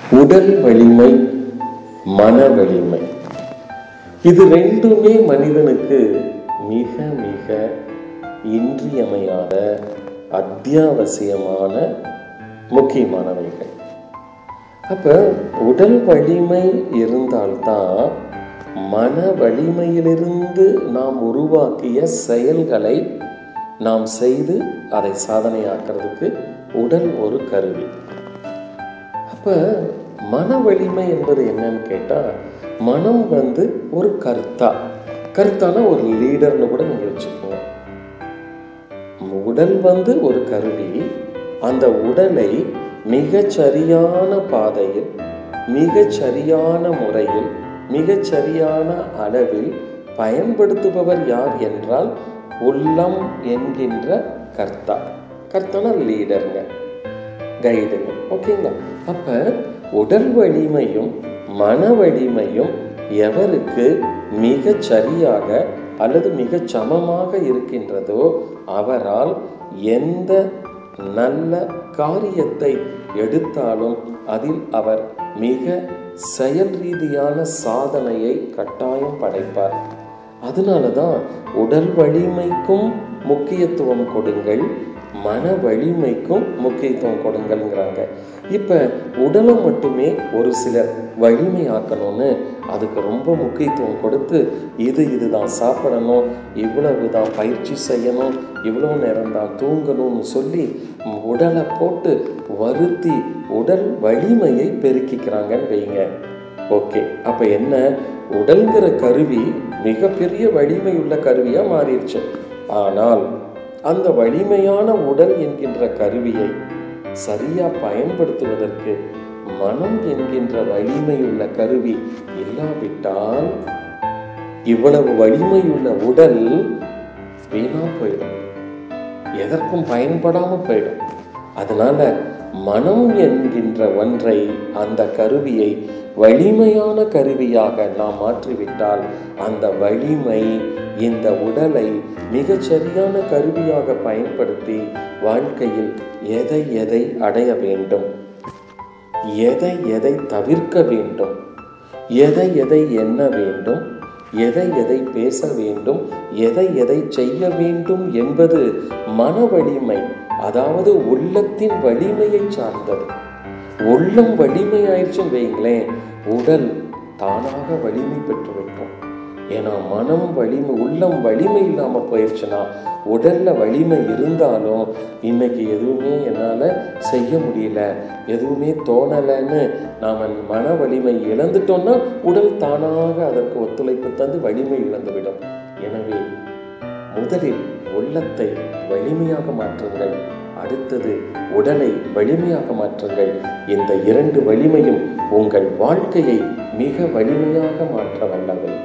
உடல் வலிமை மன வலிமை இது ரெண்டுமே மனிதனுக்கு மிக மிக இன்றியமையாத அத்தியாவசியமான முக்கியமானவைகள் அப்ப உடல் வலிமை இருந்தால்தான் மன வலிமையிலிருந்து நாம் உருவாக்கிய செயல்களை நாம் செய்து அதை சாதனையாக்குறதுக்கு உடல் ஒரு கருவி அப்ப மன வலிமை என்பது என்னன்னு கேட்டா மனம் வந்து ஒரு கர்த்தா கர்த்தானா ஒரு லீடர்னு கூட நீங்க வச்சுக்கோங்க உடல் வந்து ஒரு கருவி அந்த உடலை மிகச் சரியான பாதையில் மிகச் சரியான முறையில் மிகச் சரியான அளவில் பயன்படுத்துபவர் யார் என்றால் உள்ளம் என்கின்ற கர்த்தா கர்த்தனா லீடருங்க கைடுங்க ஓகேங்களா அப்ப உடல் வலிமையும் மன வலிமையும் எவருக்கு மிகச் சரியாக அல்லது மிகச் சமமாக இருக்கின்றதோ அவரால் எந்த நல்ல காரியத்தை எடுத்தாலும் அதில் அவர் மிக செயல் ரீதியான சாதனையை கட்டாயம் படைப்பார் அதனால தான் உடல் வலிமைக்கும் முக்கியத்துவம் கொடுங்கள் மன வலிமைக்கும் முக்கியத்துவம் கொடுங்கள்ங்கிறாங்க இப்போ உடலை மட்டுமே ஒரு சிலர் வலிமையாக்கணும்னு அதுக்கு ரொம்ப முக்கியத்துவம் கொடுத்து இது இதுதான் சாப்பிடணும் இவ்வளவு தான் பயிற்சி செய்யணும் இவ்வளோ நேரம் தான் தூங்கணும்னு சொல்லி உடலை போட்டு வருத்தி உடல் வலிமையை பெருக்கிக்கிறாங்கன்னு வைங்க ஓகே அப்போ என்ன உடல்ங்கிற கருவி மிகப்பெரிய வலிமை உள்ள கருவியாக மாறிடுச்சு ஆனால் அந்த வலிமையான உடல் என்கின்ற கருவியை சரியா பயன்படுத்துவதற்கு மனம் என்கின்ற வலிமையுள்ள கருவி இல்லாவிட்டால் இவ்வளவு வலிமையுள்ள உடல் வீணா போயிடும் எதற்கும் பயன்படாம போயிடும் அதனால மனம் என்கின்ற ஒன்றை அந்த கருவியை வலிமையான கருவியாக நாம் மாற்றிவிட்டால் அந்த வலிமை இந்த உடலை மிகச் சரியான கருவியாக பயன்படுத்தி வாழ்க்கையில் எதை எதை அடைய வேண்டும் எதை எதை தவிர்க்க வேண்டும் எதை எதை எண்ண வேண்டும் எதை எதை பேச வேண்டும் எதை எதை செய்ய வேண்டும் என்பது மன வலிமை அதாவது உள்ளத்தின் வலிமையை சார்ந்தது உள்ளம் வலிமை ஆயிடுச்சுன்னு வைங்களேன் உடல் தானாக வலிமை பெற்று வைக்கும் ஏன்னா மனம் வலிமை உள்ளம் வலிமை இல்லாமல் போயிடுச்சுன்னா உடல்ல வலிமை இருந்தாலும் இன்னைக்கு எதுவுமே என்னால் செய்ய முடியல எதுவுமே தோணலைன்னு நாம் மன வலிமை இழந்துட்டோம்னா உடல் தானாக அதற்கு ஒத்துழைப்பு தந்து வலிமை இழந்துவிடும் எனவே முதலில் உள்ளத்தை வலிமையாக மாற்றுங்கள் அடுத்தது உடலை வலிமையாக மாற்றுங்கள் இந்த இரண்டு வலிமையும் உங்கள் வாழ்க்கையை மிக வலிமையாக மாற்ற வல்லவை